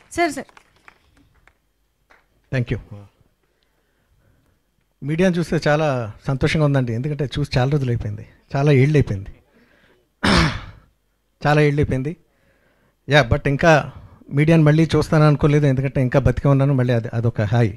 sir sir thank you మీడియాని చూస్తే చాలా సంతోషంగా ఉందండి ఎందుకంటే చూసి చాలా రోజులు అయిపోయింది చాలా ఏళ్ళు అయిపోయింది చాలా ఏళ్ళు అయిపోయింది యా బట్ ఇంకా మీడియాని మళ్ళీ చూస్తాను అనుకోలేదు ఎందుకంటే ఇంకా బతికే ఉన్నాను మళ్ళీ అది అదొక హాయ్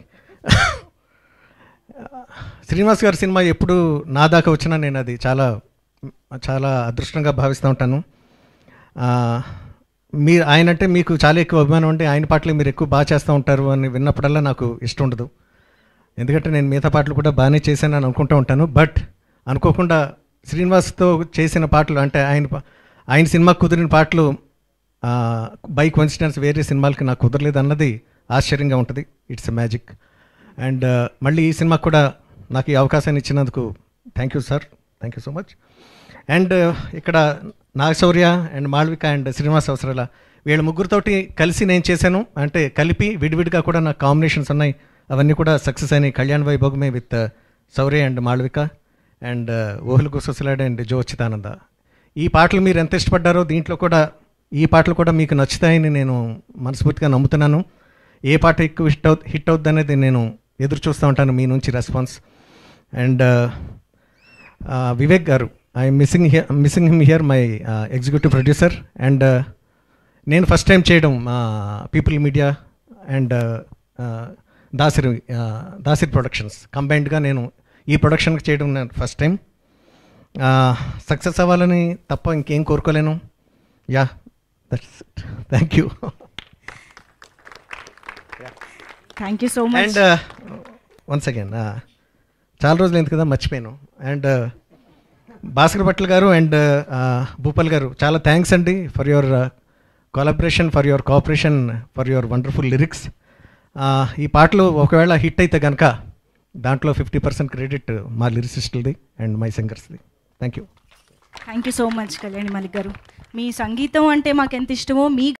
శ్రీనివాస్ గారి సినిమా ఎప్పుడు నా దాకా వచ్చినా నేను అది చాలా చాలా అదృష్టంగా భావిస్తూ ఉంటాను ఆ, మీరు ఆయన అంటే మీకు చాలా ఎక్కువ అభిమానం ఉంటే ఆయన పాటలు మీరు ఎక్కువ బాగా చేస్తూ ఉంటారు అని విన్నప్పుడల్లా నాకు ఇష్టం ఉండదు ఎందుకంటే నేను మిగతా పాటలు కూడా బాగానే చేశాను అని అనుకుంటూ ఉంటాను బట్ అనుకోకుండా శ్రీనివాస్తో చేసిన పాటలు అంటే ఆయన పా- ఆయన సినిమాకు కుదిరిన పాటలు బై కోన్సిడెన్స్ వేరే సినిమాలకి నాకు కుదరలేదు అన్నది ఆశ్చర్యంగా ఉంటుంది ఇట్స్ ఎ మ్యాజిక్ అండ్ మళ్ళీ ఈ సినిమాకు కూడా నాకు ఈ అవకాశాన్ని ఇచ్చినందుకు thank you sir thank you so much and ఇక్కడ నాగశౌర్య అండ్ మాళవిక అండ్ శ్రీనివాస్ అవసరాల వీళ్ళ ముగ్గురితోటి కలిసి నేను చేశాను అంటే కలిపి విడివిడిగా కూడా నాకు కాంబినేషన్స్ ఉన్నాయి అవన్నీ కూడా సక్సెస్ అయినాయి Kalyan Vaibhogame with Shaurya and Malavika and ఓహుల్ గుసలాడ్ అండ్ జో చితానంద ఈ పాటలు మీరు ఎంత ఇష్టపడ్డారో దీంట్లో కూడా ఈ పాటలు కూడా మీకు నచ్చుతాయని నేను మనస్ఫూర్తిగా నమ్ముతున్నాను ఏ పాట ఎక్కువ హిట్ అవు హిట్ అవుద్ది అనేది నేను ఎదురు చూస్తూ ఉంటాను మీ నుంచి response and Vivek garu I missing here missing him here my executive producer and నేను ఫస్ట్ టైం చేయడం people media and Dasari Dasari productions కంబైన్డ్గా నేను ఈ ప్రొడక్షన్కి చేయడం ఫస్ట్ టైం సక్సెస్ అవ్వాలని తప్ప ఇంకేం కోరుకోలేను yeah that's thank you thank you so much and once again చాలా రోజులు ఎందుకు కదా మర్చిపోయాను అండ్ భాస్కర్ భట్ల గారు అండ్ భూపాల్ గారు చాలా థ్యాంక్స్ అండి for your collaboration for your cooperation for your wonderful lyrics ఈ పాటలు ఒకవేళ హిట్ అయితే కనుక దాంట్లో ఫిఫ్టీ పర్సెంట్ క్రెడిట్ మా లిరిసిస్టులది అండ్ మై సింగర్స్ది thank you thank you so much Kalyani Malik garu మీ సంగీతం అంటే మాకు ఎంత ఇష్టమో మీ